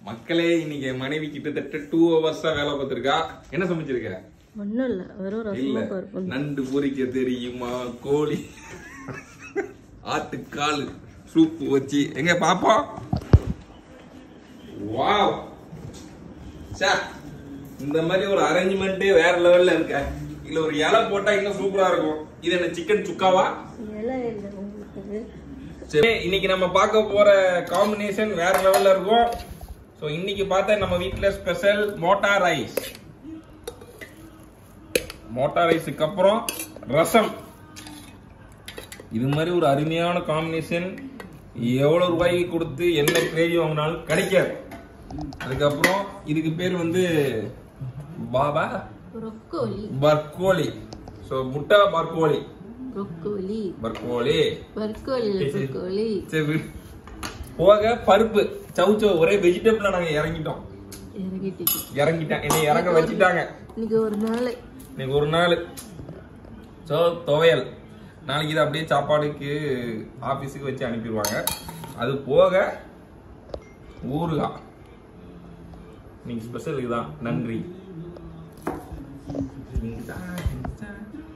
மக்களே இன்னைக்கு என் மனைவி கிட்டத்தட்ட டூ ஹவர்ஸா வேலை பார்த்திருக்கா என்ன சமைச்சிருக்க ஒன்றும் இல்லை வெறும் இல்ல ரசமும் பருப்பும் நண்டு பொரிக்க தெரியுமா கோழி ஆட்டுக்கால் சூப்பு வச்சு எங்க பாப்போம் வாவ் சே இந்த மாதிரி ஒரு அரேஞ்ச்மெண்ட்டே வேற லெவல்ல இருக்க இல்ல ஒரு இலை போட்டா இன்னும் சூப்பரா இருக்கும் இது என்ன சிக்கன் சுக்காவா இலை இல்லை உங்களுக்கு சரி இன்னைக்கு நம்ம பார்க்க போற காம்பினேஷன் வேற லெவல்ல இருக்கும் ஸோ இன்னைக்கு பார்த்தா நம்ம வீட்ல ஸ்பெஷல் மோட்டா ரைஸ் மோட்டா ரைஸுக்கு அப்புறம் ரசம் இது மாதிரி ஒரு அருமையான காம்பினேஷன் எவ்வளவு ரூபாய்க்கு கொடுத்து என்ன கிரேவி வாங்கினாலும் கிடைக்காது அதுக்கப்புறம் இதுக்கு பேர் வந்து பாபா ப்ரொக்கோலி பர்கோலி ஸோ முட்டை பர்கோலி ப்ரொக்கோலி பர்கோலி பர்கோலி இல்லை ப்ரொக்கோலி சரி விடு. போக பருப்பு சவு சவு ஒரே வெஜிடபிள்ல நாங்க இறங்கிட்டோம் இறங்கிட்டு இறங்கிட்டேன் என்னை இறங்க வச்சுட்டாங்க இன்னைக்கு ஒரு நாள் இன்னைக்கு ஒரு நாள் சோ துவையல் நாளைக்கு இதை அப்படியே சாப்பாடுக்கு ஆபீஸுக்கு வச்சு அனுப்பிடுவாங்க அது போக ஊறுகாய் நீங்க ஸ்பெஷல் இதுதான் நன்றி